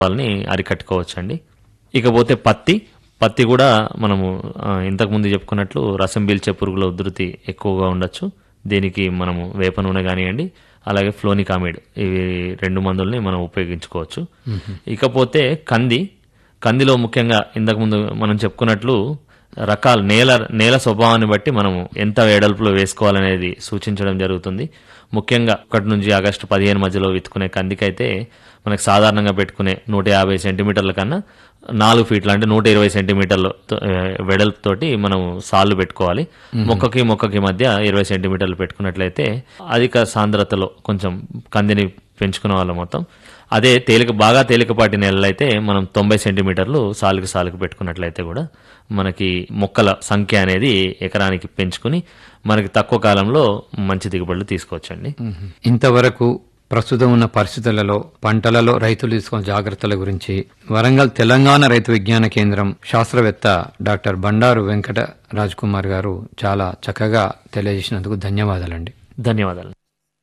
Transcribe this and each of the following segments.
వాళ్ళని అరికట్టుకోవచ్చండి ఇకపోతే పత్తి పత్తి కూడా మనము ఆ, ఇంతకుముందు చెప్పుకున్నట్లు రసం పీల్చే పురుగుల ఉధృతి ఎక్కువగా ఉండొచ్చు దీనికి మనము వేప నూనె కానివ్వండి అలాగే ఫ్లోనికామిడ్ ఇవి రెండు మందుల్ని మనం ఉపయోగించుకోవచ్చు ఇకపోతే కంది కందిలో ముఖ్యంగా ఇంతకుముందు మనం చెప్పుకున్నట్లు రకాలు నేల నేల స్వభావాన్ని బట్టి మనము ఎంత వెడల్పులో వేసుకోవాలనేది సూచించడం జరుగుతుంది ముఖ్యంగా ఒకటి నుంచి ఆగస్టు పదిహేను మధ్యలో విత్తుకునే కందికైతే మనకు సాధారణంగా పెట్టుకునే నూట యాభై సెంటీమీటర్ల కన్నా నాలుగు ఫీట్ల అంటే నూట ఇరవై సెంటీమీటర్ల వెడల్పుతోటి మనం సాళ్ళు పెట్టుకోవాలి మొక్కకి మొక్కకి మధ్య ఇరవై సెంటీమీటర్లు పెట్టుకున్నట్లయితే అధిక సాంద్రతలో కొంచెం కందిని పెంచుకునే వాళ్ళం మొత్తం అదే తేలిక బాగా తేలికపాటి నెలలైతే మనం తొంభై సెంటీమీటర్లు సాలుకి సాలుకు పెట్టుకున్నట్లయితే కూడా మనకి మొక్కల సంఖ్య అనేది ఎకరానికి పెంచుకుని మనకి తక్కువ కాలంలో మంచి దిగుబడులు తీసుకోవచ్చండి ఇంతవరకు ప్రస్తుతం ఉన్న పరిస్థితులలో పంటలలో రైతులు తీసుకున్న జాగ్రత్తల గురించి వరంగల్ తెలంగాణ రైతు విజ్ఞాన కేంద్రం శాస్త్రవేత్త డాక్టర్ బండారు వెంకట రాజ్ కుమార్ గారు చాలా చక్కగా తెలియజేసినందుకు ధన్యవాదాలండి ధన్యవాదాలు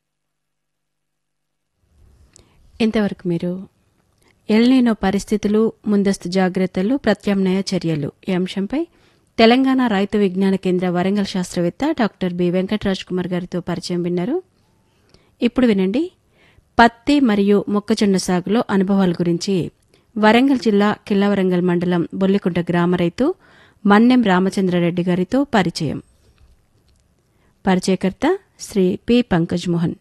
ఇంతవరకు మీరు ఎల్నీనో పరిస్థితులు ముందస్తు జాగ్రత్తలు ప్రత్యామ్నాయ చర్యలు ఈ అంశంపై తెలంగాణ రైతు విజ్ఞాన కేంద్ర వరంగల్ శాస్త్రవేత్త డాక్టర్ బి వెంకటరాజ్ కుమార్ గారితో పరిచయం విన్నారు ఇప్పుడు వినండి పత్తి మరియు మొక్కజొన్న సాగులో అనుభవాల గురించి వరంగల్ జిల్లా కిల్లవరంగల్ మండలం బొల్లికుంట గ్రామ రైతు మన్నెం రామచంద్రారెడ్డి గారితో పరిచయం పరిచయకర్త శ్రీ పి పంకజ్ మోహన్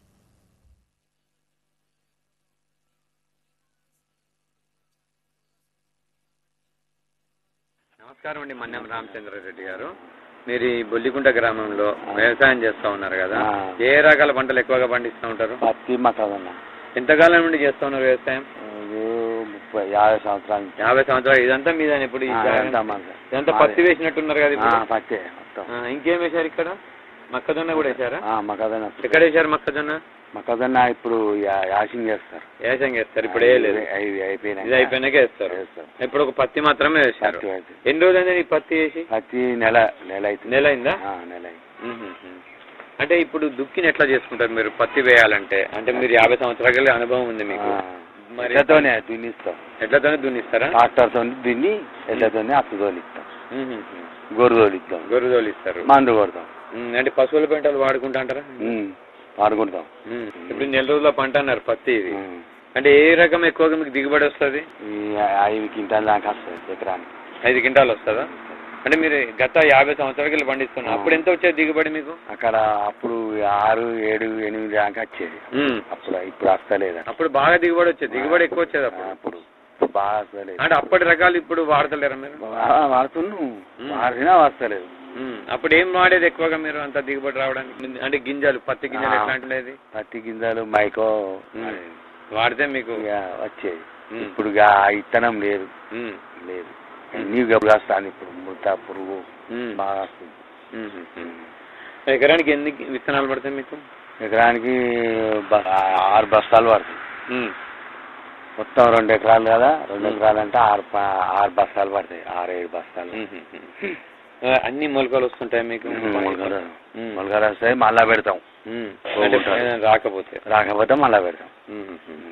నమస్కారం అండి మన్యం రామచంద్రారెడ్డి గారు మీరు ఈ బొల్లికుంట గ్రామంలో వ్యవసాయం చేస్తూ ఉన్నారు కదా ఏ రకాల పంటలు ఎక్కువగా పండిస్తూ ఉంటారు పత్తి మక్కదన్న ఎంతకాలం నుండి చేస్తూ ఉన్నారు వ్యవసాయం ఇది ముప్పై యాభై సంవత్సరాల నుంచి యాభై సంవత్సరాలు ఇదంతా మీద ఇప్పుడు ఈ ఆ, జాగా- ఇదంతా మాదే. ఇదంతా పత్తి వేసినట్టున్నారు కదా ఆ, ఇప్పుడు పత్తి మొత్తం ఆ, ఇంకేం వేశారు ఇక్కడ మొక్కజొన్న కూడా వేశారా ఆ, మొక్కజొన్న ఎక్కడ వేశారు మొక్కజొన్న మొక్కజొన్న ఇప్పుడు యా- యాసింగ్ చేస్తారు వ్యవసాయం చేస్తారు ఇప్పుడు వేయలేదు ఇవి అయిపోయినాయి ఇది అయిపోయినాక వేస్తారు వేస్తారు. ఇప్పుడు ఒక పత్తి మాత్రమే వేశారు పత్తి వేసి. ఎన్ని రోజులైంది ఈ పత్తి వేసి పత్తి నెల నెల అవుతుంది నెల అయిందా ఆ, నెల అయింది మ్మ్. అంటే ఇప్పుడు దుక్కిని ఎట్లా చేసుకుంటారు మీరు పత్తి వేయాలంటే అంటే మీరు యాభై సంవత్సరాల అనుభవం ఉంది మీకు మరి ఎడ్లతోనే దున్నిస్తాం ఎట్లతోనే దున్నిస్తారా ట్రాక్టర్తో దున్ని ఎడ్లతోనే అత్తు తోలిస్తాం మ్మ్. గొర్రె తోలిస్తాం గొర్రె తోలిస్తారు మందు కొడతాం మ్మ్. అంటే పశువుల పెంటలు వాడుకుంటా అంటారా ఉమ్, వాడుకుంటాం మ్మ్. ఇప్పుడు నెల రోజుల పంట అన్నారు పత్తి ఇది ఉమ్. అంటే ఏ రకం ఎక్కువగా మీకు దిగుబడి వస్తుంది ఈ ఐదు క్వింటాల దాకా వస్తుంది ఎకరానికి ఐదు క్వింటాలు వస్తుందా అంటే మీరు గత యాభై సంవత్సరాలకి పండిస్తున్నారు అప్పుడు ఎంత వచ్చేది దిగుబడి మీకు అక్కడ అప్పుడు ఆరు ఏడు ఎనిమిది దాకా వచ్చేది మ్మ్. అప్పుడు ఇప్పుడు వస్తలేదు అప్పుడు బాగా దిగుబడి వచ్చేది దిగుబడి ఎక్కువ వచ్చేది అప్పుడు అప్పుడు ఇప్పుడు బాగా వస్తలేదు అంటే అప్పటి రకాలు ఇప్పుడు వాడతలేరా మీరు వాడుతున్నాం వాడినా వస్తలేదు మ్మ్. అప్పుడు ఏం వాడేది ఎక్కువగా మీరు అంత దిగుబడి రావడానికి అంటే గింజలు పత్తి గింజలు ఆ. ఎట్లాంటి ఉండేది పత్తి గింజలు మైకో మ్మ్. అది వాడితే మీకు ఇక వచ్చేది మ్మ్. ఇప్పుడు ఇక ఆ ఇత్తనం లేదు మ్మ్. లేదు అన్ని గబ్బులు వస్తాను ఇప్పుడు ముడత పురుగు మ్మ్. బాగా వస్తుంది మ్మ్. మ్మ్. ఎకరానికి ఎన్ని విత్తనాలు పడతాయి మీకు ఎకరానికి బ- ఆరు బస్తాలు పడుతుంది మ్మ్. మొత్తం రెండు ఎకరాలు కదా రెండు ఎకరాలు అంటే ఆరు ప- ఆరు బస్తాలు పడతాయి ఆరు ఏడు బస్తాలు మ్మ్. మ్మ్. ఆ, అన్ని మొలకలు వస్తుంటాయి మీకు మొలకలు మ్మ్. మొలకలు వస్తాయి మళ్ళా పెడతాం మ్మ్. అంటే పోగొట్టాలి. ఏదైనా రాకపోతే రాకపోతే మళ్ళా పెడతాం మ్మ్.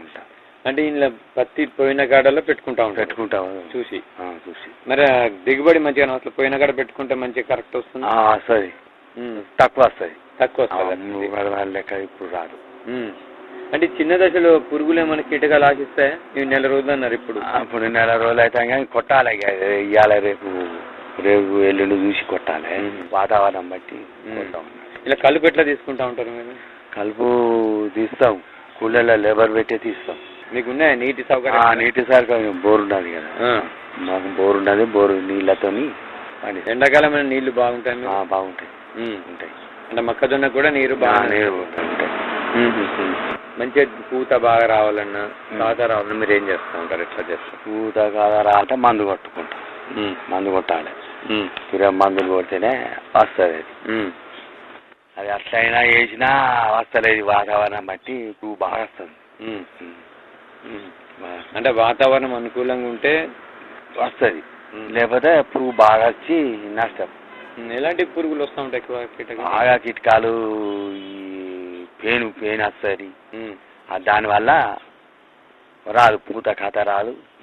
అంటే ఇంట్లో పత్తి పోయిన కాడలో పెట్టుకుంటా ఉంటారు పెట్టుకుంటాం చూసి ఆ, చూసి మరి ఆ దిగుబడి మంచిగా అసలు పోయిన కాడ పెట్టుకుంటే మంచిగా కరెక్ట్ వస్తుంది ఆ, వస్తుంది మ్మ్. తక్కువ వస్తుంది తక్కువ ఆ, వస్తుంది మూడు వేల లెక్క ఇప్పుడు రాదు మ్మ్. అంటే చిన్న దశలో పురుగులు ఏమైనా కీటకాలు ఆశిస్తాయి ఇవి నెల రోజులు అన్నారు ఇప్పుడు ఆ, ఇప్పుడు నెల రోజులు అయితే కానీ కొట్టాలి ఇక ఇవాళ రేపు రేపు ఎల్లుండి చూసి కొట్టాలి మ్మ్. వాతావరణం బట్టి మ్మ్. కొడతాం ఇలా కలుపు ఎట్లా తీసుకుంటా ఉంటారు మీరు కలుపు తీస్తాం కూలీలో లేబర్ పెట్టే తీస్తాం మీకు ఉన్నాయా నీటి ఆ, సౌకర్యం నీటి సరిగ్గా బోర్ ఉన్నది కదా ఆ. మాకు బోర్ ఉన్నది బోరు నీళ్ళతోని పండి ఎండాకాలం నీళ్లు బాగుంటాయి మీకు? బాగుంటాయి మ్మ్. ఉంటాయి అంటే మొక్కజొన్న కూడా నీరు ఆ, బాగా నీరు ఉంటాయి ఉంటాయి. మంచిగా పూత బాగా రావాలన్నా తాత రావాలన్నా మీరు ఏం చేస్తూ ఉంటారు ఎట్లా చేస్తారు పూత కాదరా అంటే మందు కొట్టుకుంటాం మందు కొట్టాలి ఇరవై మందులు కొడితేనే వస్తుంది అది మ్మ్. అది అట్లయినా వేసినా వస్తలేదు వాతావరణం బట్టి పువ్వు బాగా వస్తుంది మ్మ్. ఉమ్. మ్మ్. బాగా అంటే వాతావరణం అనుకూలంగా ఉంటే వస్తుంది ఉమ్. లేకపోతే పువ్వు బాగా వచ్చి నష్టం మ్మ్. ఎలాంటి పురుగులు వస్తూ ఉంటాయి ఎక్కువ కీటకాలు బాగా కిటకాలు ఈ పేను పేను వస్తుంది మ్మ్. దానివల్ల రాదు పూత కథ రాదు